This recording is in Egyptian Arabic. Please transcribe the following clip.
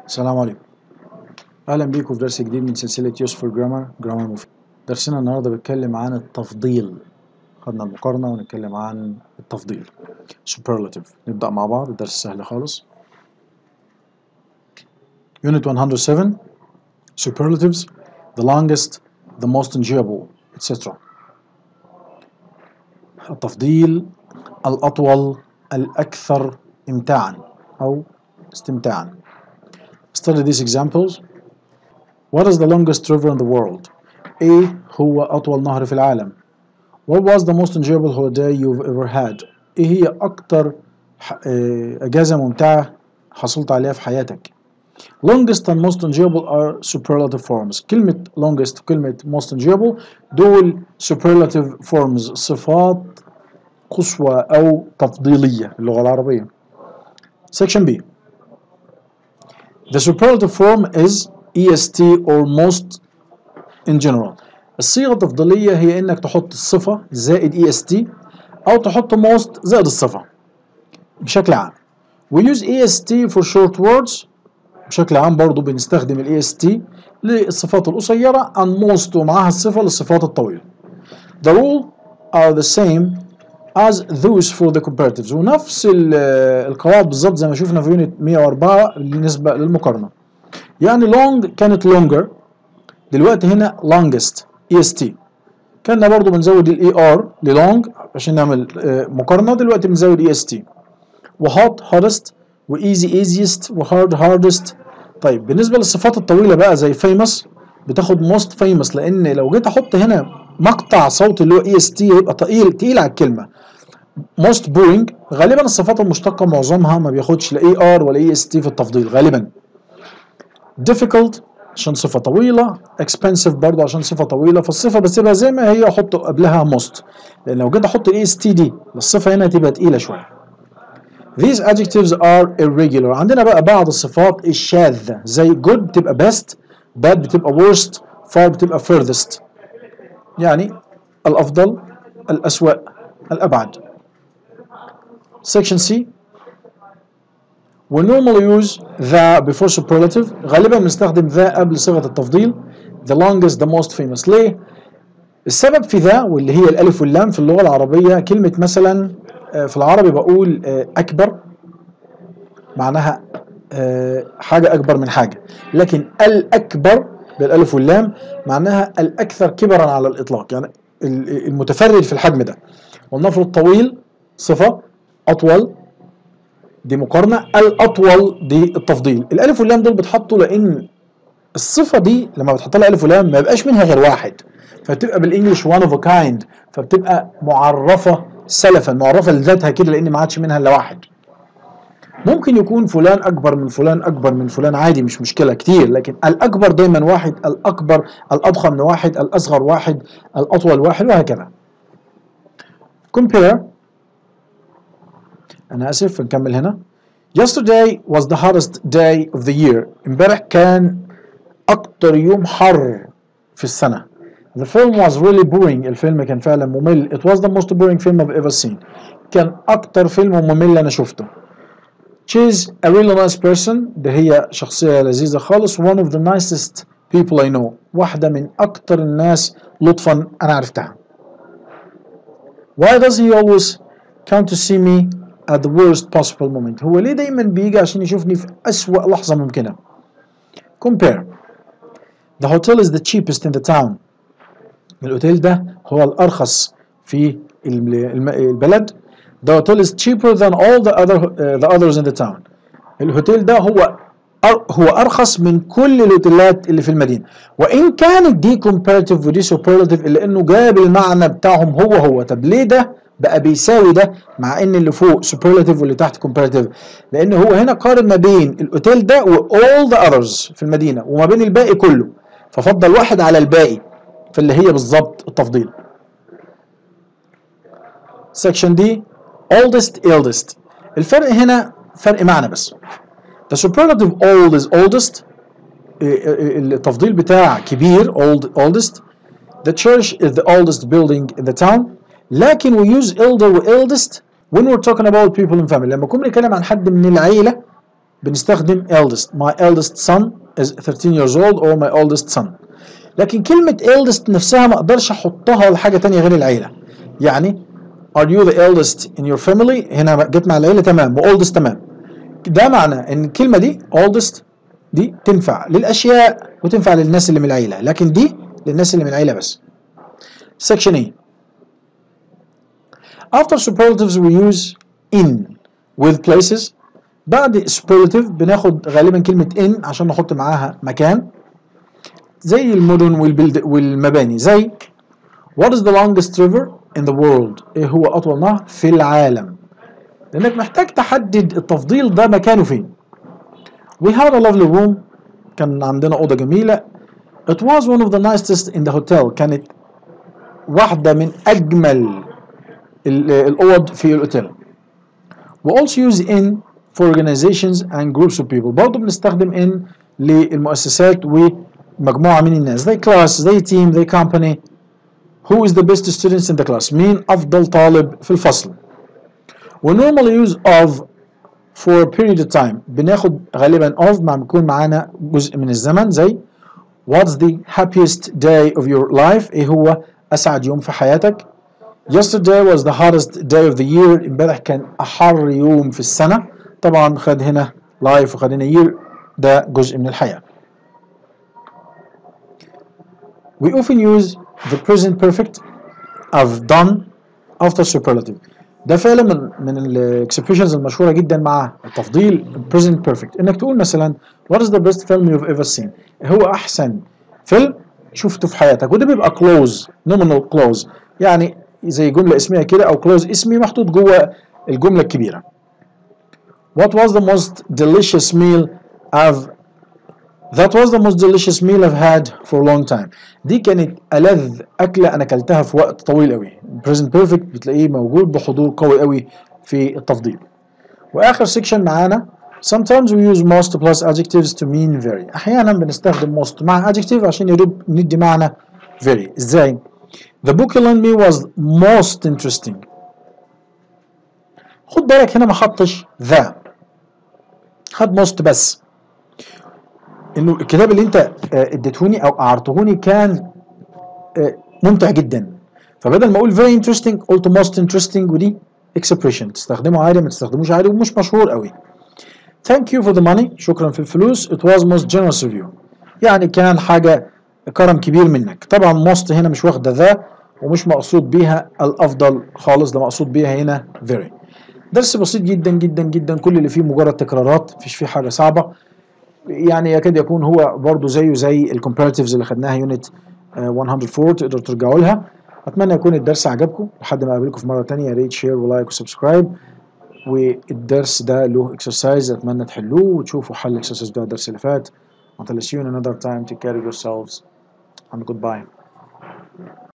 السلام عليكم اهلا بيكم في درس جديد من سلسله يوسفول جرامر جرامر مفيد درسنا النهارده بيتكلم عن التفضيل خدنا المقارنه ونتكلم عن التفضيل superlative نبدا مع بعض الدرس سهل خالص unit 107 superlatives the longest the most enjoyable etc التفضيل الأطول الأكثر إمتاعا أو استمتاعا Study these examples. What is the longest river in the world? A. هو أطول نهر في العالم. What was the most enjoyable holiday you've ever had? إيه هي أكتر أجازة ممتعة حصلت عليها في حياتك؟ Longest and most enjoyable are superlative forms. كلمة longest وكلمة most enjoyable دول superlative forms صفات قصوى أو تفضيلية اللغة العربية. Section B. The superlative form is EST or most in general. الصيغة التفضيلية هي إنك تحط الصفة زائد EST أو تحط most زائد الصفة بشكل عام. We use EST for short words بشكل عام برضو بنستخدم ال EST للصفات القصيرة and most ومعاها الصفة للصفات الطويلة. The rule are the same as those for the comparatives ونفس القواعد بالظبط زي ما شفنا في يونت 104 بالنسبة للمقارنة يعني long كانت longer دلوقتي هنا longest est كنا برضو بنزود الاي ار للونج عشان نعمل مقارنة دلوقتي بنزود est وهوت hottest وايزي easiest وهارد hardest طيب بالنسبة للصفات الطويلة بقى زي famous بتاخد most famous لان لو جيت احط هنا مقطع صوتي اللي هو اي اس تي يبقى تقيل تقيل على الكلمه most boring غالبا الصفات المشتقه معظمها ما بياخدش لا اي ار ولا اي اس تي في التفضيل غالبا difficult عشان صفه طويله expensive برضه عشان صفه طويله فالصفه بسيبها زي ما هي احط قبلها most لان لو جيت احط الاي اس تي دي الصفه هنا تبقى تقيله شويه These adjectives are irregular عندنا بقى بعض الصفات الشاذة زي good تبقى best bad بتبقى worst far بتبقى furthest يعني الأفضل الأسوأ الأبعد Section C We normally use the before superlative غالبا بنستخدم ذا قبل صيغة التفضيل the longest the most famous ليه؟ السبب في ذا واللي هي الألف واللام في اللغة العربية كلمة مثلا في العربي بقول أكبر معناها حاجة أكبر من حاجة لكن الأكبر بالالف واللام معناها الاكثر كبرا على الاطلاق يعني المتفرد في الحجم ده ولنفرض طويل صفه اطول دي مقارنه الاطول دي التفضيل الالف واللام دول بتحطوا لان الصفه دي لما بتحط لها الف ولام ما يبقاش منها غير واحد فبتبقى بالانجلش one of a kind فبتبقى معرفه سلفا معرفه لذاتها كده لان ما عادش منها الا واحد ممكن يكون فلان اكبر من فلان اكبر من فلان عادي مش مشكله كتير لكن الاكبر دايما واحد الاكبر الاضخم من واحد الاصغر واحد الاطول واحد وهكذا compare انا اسف نكمل هنا yesterday was the hottest day of the year امبارح كان اكتر يوم حر في السنه the film was really boring الفيلم كان فعلا ممل it was the most boring film I've ever seen كان اكتر فيلم ممل انا شفته She's a really nice person ده هي شخصية لذيذة خالص one of the nicest people I know واحدة من أكتر الناس لطفا أنا عرفتها Why does he always come to see me at the worst possible moment هو ليه دايما بيجي عشان يشوفني في أسوأ لحظة ممكنة Compare The hotel is the cheapest in the town الأوتيل ده هو الأرخص في البلد The hotel is cheaper than all the other uh, the others in the town. الهوتيل ده هو هو ارخص من كل الاوتيلات اللي في المدينه وان كانت دي comparative ودي superlative الا انه جاب المعنى بتاعهم هو هو طب ليه ده بقى بيساوي ده مع ان اللي فوق superlative واللي تحت comparative لان هو هنا قارن ما بين الاوتيل ده و all the others في المدينه وما بين الباقي كله ففضل واحد على الباقي فاللي هي بالظبط التفضيل section D oldest eldest الفرق هنا فرق معنى بس the superlative old is oldest التفضيل بتاع كبير old oldest the church is the oldest building in the town لكن we use elder و eldest when we're talking about people in family لما نكون بنتكلم عن حد من العيلة بنستخدم eldest my eldest son is 13 years old or my oldest son لكن كلمة eldest نفسها ما اقدرش احطها لحاجة تانية غير العيلة يعني are you the eldest in your family هنا جت مع العيلة تمام و oldest تمام ده معنى ان الكلمة دي oldest دي تنفع للاشياء وتنفع للناس اللي من العيلة لكن دي للناس اللي من العيلة بس section A after superlatives we use in with places بعد superlative بناخد غالبا كلمة in عشان نحط معاها مكان زي المدن والبلد والمباني زي What is the longest river in the world؟ ايه هو أطول نهر في العالم؟ لأنك محتاج تحدد التفضيل ده مكانه فين. We had a lovely room كان عندنا أوضة جميلة. It was one of the nicest in the hotel كانت واحدة من أجمل الأوض في الأوتيل. We also use in for organizations and groups of people. برضه بنستخدم in للمؤسسات ومجموعة من الناس زي class زي team زي company. Who is the best students in the class? مين أفضل طالب في الفصل؟ We normally use of for a period of time. بناخد غالبا of مع بيكون معانا جزء من الزمن زي What's the happiest day of your life؟ إيه هو أسعد يوم في حياتك؟ Yesterday was the hottest day of the year. امبارح كان أحر يوم في السنة. طبعا خد هنا life وخد هنا year ده جزء من الحياة. We often use the present perfect I've done after superlative ده فعلا من من الاكسبريشنز المشهوره جدا مع التفضيل present perfect انك تقول مثلا what is the best film you've ever seen هو احسن فيلم شفته في حياتك وده بيبقى close nominal close يعني زي جمله اسميه كده او close اسمي محطوط جوه الجمله الكبيره what was the most delicious meal I've That was the most delicious meal I've had for a long time. دي كانت ألذ أكلة أنا أكلتها في وقت طويل قوي. Present perfect بتلاقيه موجود بحضور قوي قوي في التفضيل. وآخر سيكشن معانا Sometimes we use most plus adjectives to mean very. أحيانا بنستخدم most مع adjective عشان يدوب ندي معنى very. إزاي؟ The book you lent me was most interesting. خد بالك هنا ما حطش ذا. خد most بس. انه الكتاب اللي انت اديتهوني او اعرتهوني كان ممتع جدا فبدل ما اقول very interesting قلت most interesting ودي expression تستخدمه عادي ما تستخدموش عادي ومش مشهور قوي thank you for the money شكرا في الفلوس it was most generous of you يعني كان حاجة كرم كبير منك طبعا most هنا مش واخدة ذا ومش مقصود بيها الافضل خالص ده مقصود بيها هنا very درس بسيط جدا جدا جدا كل اللي فيه مجرد تكرارات مفيش فيه حاجة صعبة يعني يكاد يكون هو برضو زيه زي الكومباراتيفز اللي خدناها يونت 104 تقدروا ترجعوا لها اتمنى يكون الدرس عجبكم لحد ما اقابلكم في مره تانية يا ريت شير ولايك وسبسكرايب والدرس ده له اكسرسايز اتمنى تحلوه وتشوفوا حل الاكسرسايز بتاع الدرس اللي فات until I see you in another time take care of yourselves and goodbye